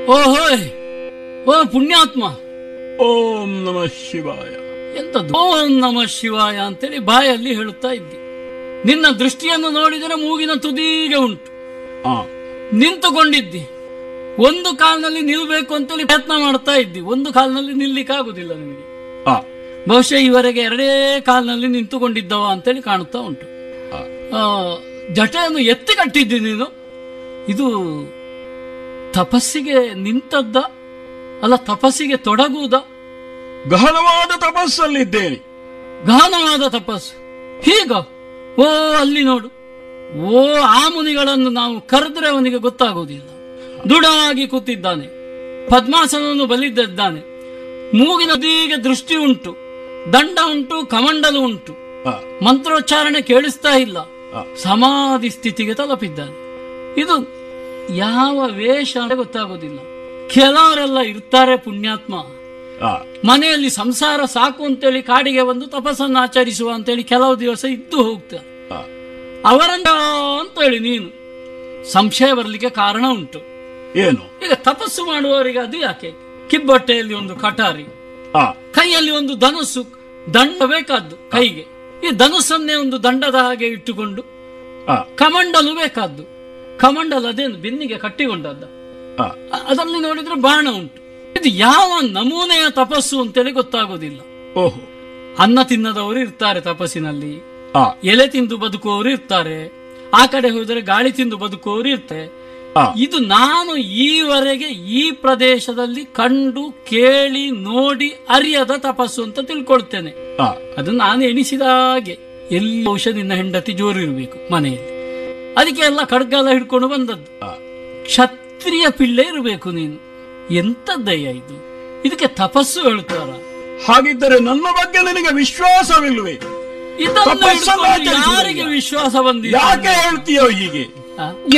ಓಹೋಯ್ ಓ ಪುಣ್ಯಾತ್ಮ ಓಂ ನಮಃ ಶಿವಾಯ ಎಂತದ್ದು ಓಂ ನಮ ಶಿವಾಯ ಅಂತೇಳಿ ಬಾಯಲ್ಲಿ ಹೇಳುತ್ತಾ ಇದ್ದಿ ನಿನ್ನ ದೃಷ್ಟಿಯನ್ನು ನೋಡಿದರೆ ಮೂಗಿನ ತುದಿಗೆ ಉಂಟು ಆ ನಿಂತುಕೊಂಡಿದ್ದಿ ಒಂದು ಕಾಲಿನಲ್ಲಿ ನಿಲ್ಬೇಕು ಅಂತೇಳಿ ಪ್ರಯತ್ನ ಮಾಡ್ತಾ ಇದ್ದಿ ಒಂದು ಕಾಲಿನಲ್ಲಿ ನಿಲ್ಲಿಕ್ಕಾಗುದಿಲ್ಲ ನಿನಗೆ ಆ ಬಹುಶಃ ಇವರೆಗೆ ಎರಡೇ ಕಾಲಿನಲ್ಲಿ ನಿಂತುಕೊಂಡಿದ್ದವ ಅಂತೇಳಿ ಕಾಣುತ್ತಾ ಉಂಟು ಆ. ಆ, ಜಟೆಯನ್ನು ಎತ್ತಿ ಕಟ್ಟಿದ್ದಿ ನೀನು ಇದು ತಪಸ್ಸಿಗೆ ನಿಂತದ್ದ ಅಲ್ಲ ತಪಸ್ಸಿಗೆ ತೊಡಗುವುದ ಗಹನವಾದ ತಪಸ್ಸಲ್ಲಿದ್ದೇನೆ ಗಹನವಾದ ತಪಸ್ಸು ಹೀಗ ಓ ಅಲ್ಲಿ ನೋಡು ಓ ಆ ಮುನಿಗಳನ್ನು ನಾವು ಕರೆದ್ರೆ ಅವನಿಗೆ ಗೊತ್ತಾಗುವುದಿಲ್ಲ ದೃಢವಾಗಿ ಕೂತಿದ್ದಾನೆ ಪದ್ಮಾಸನವನ್ನು ಬಲಿದಿದ್ದಾನೆ ಮೂಗಿನ ತುದಿಗೆ ದೃಷ್ಟಿ ಉಂಟು ದಂಡ ಉಂಟು ಕಮಂಡಲು ಉಂಟು ಆ, ಮಂತ್ರೋಚ್ಚಾರಣೆ ಕೇಳಿಸ್ತಾ ಇಲ್ಲ ಆ. ಸಮಾಧಿ ಸ್ಥಿತಿಗೆ ತಲುಪಿದ್ದಾನೆ ಇದು ಯಾವ ವೇಷ ಅಂತ ಗೊತ್ತಾಗೋದಿಲ್ಲ ಕೆಲವರೆಲ್ಲ ಇರ್ತಾರೆ ಪುಣ್ಯಾತ್ಮ ಆ, ಮನೆಯಲ್ಲಿ ಸಂಸಾರ ಸಾಕು ಅಂತೇಳಿ ಕಾಡಿಗೆ ಬಂದು ತಪಸ್ಸನ್ನು ಆಚರಿಸುವ ಅಂತೇಳಿ ಕೆಲವು ದಿವಸ ಇದ್ದು ಹೋಗ್ತಾರೆ ಆ, ಅವರಂತ ಅಂತೇಳಿ ನೀನು ಸಂಶಯ ಬರಲಿಕ್ಕೆ ಕಾರಣ ಉಂಟು ಏನು ಈಗ ತಪಸ್ಸು ಮಾಡುವವರಿಗೆ ಅದು ಯಾಕೆ ಕಿಬ್ಬೊಟ್ಟೆಯಲ್ಲಿ ಒಂದು ಕಟಾರಿ ಆ ಕೈಯಲ್ಲಿ ಒಂದು ಧನುಸ್ಸು ದಂಡ ಬೇಕಾದ್ದು ಕೈಗೆ ಈ ಧನುಸ್ಸನ್ನೇ ಒಂದು ದಂಡದ ಹಾಗೆ ಇಟ್ಟುಕೊಂಡು ಆ ಕಮಂಡಲು ಬೇಕಾದ್ದು ಕಮಂಡಲ್ ಅದೇನು ಬೆನ್ನಿಗೆ ಕಟ್ಟಿಕೊಂಡದ್ದ ಆ ಅ- ಅದರಲ್ಲಿ ನೋಡಿದ್ರೆ ಬಾಣ ಉಂಟು ಇದು ಯಾವ ನಮೂನೆಯ ತಪಸ್ಸು ಅಂತೇಳಿ ಗೊತ್ತಾಗೋದಿಲ್ಲ ಓಹೋ ಅನ್ನ ತಿನ್ನದವರು ಇರ್ತಾರೆ ತಪಸ್ಸಿನಲ್ಲಿ ಆ ಎಲೆ ತಿಂದು ಬದುಕುವವರು ಇರ್ತಾರೆ ಆ ಕಡೆ ಹೋದರೆ ಗಾಳಿ ತಿಂದು ಬದುಕುವವರು ಇರ್ತಾರೆ ಆ ಇದು ನಾನು ಈವರೆಗೆ ಈ ಪ್ರದೇಶದಲ್ಲಿ ಕಂಡು ಕೇಳಿ ನೋಡಿ ಅರಿಯದ ತಪಸ್ಸು ಅಂತ ತಿಳ್ಕೊಳ್ತೇನೆ ಆ ಅದು ನಾನು ಎಣಿಸಿದ ಹಾಗೆ ಎಲ್ಲಿ ಬಹುಶಃ ನಿನ್ನ ಹೆಂಡತಿ ಜೋರು ಇರಬೇಕು ಮನೆಯಲ್ಲಿ ಅದಕ್ಕೆ ಎಲ್ಲ ಖಡ್ಗಾಲ ಹಿಡ್ಕೊಂಡು ಬಂದದ್ದು ಆ ಕ್ಷತ್ರಿಯ ಪಿಳ್ಳೆ ಇರಬೇಕು ನೀನು ಎಂತದ್ದಯ್ಯ ಇದು ಇದಕ್ಕೆ ತಪಸ್ಸು ಹೇಳ್ತಾರ ಹಾಗಿದ್ದರೆ ನನ್ನ ಬಗ್ಗೆ ನಿನಗೆ ವಿಶ್ವಾಸವಿಲ್ವೇ ಇದನ್ನು ತಪಸ್ಸನ್ನು ಹಿಡ್ಕೊಂಡು ಆಚರಿಸುವುದಿಲ್ಲ. ಯಾರಿಗೆ ವಿಶ್ವಾಸ ಬಂದಿದೆ ಯಾಕೆ ಹೇಳ್ತೀಯೋ ಹೀಗೆ ಆ?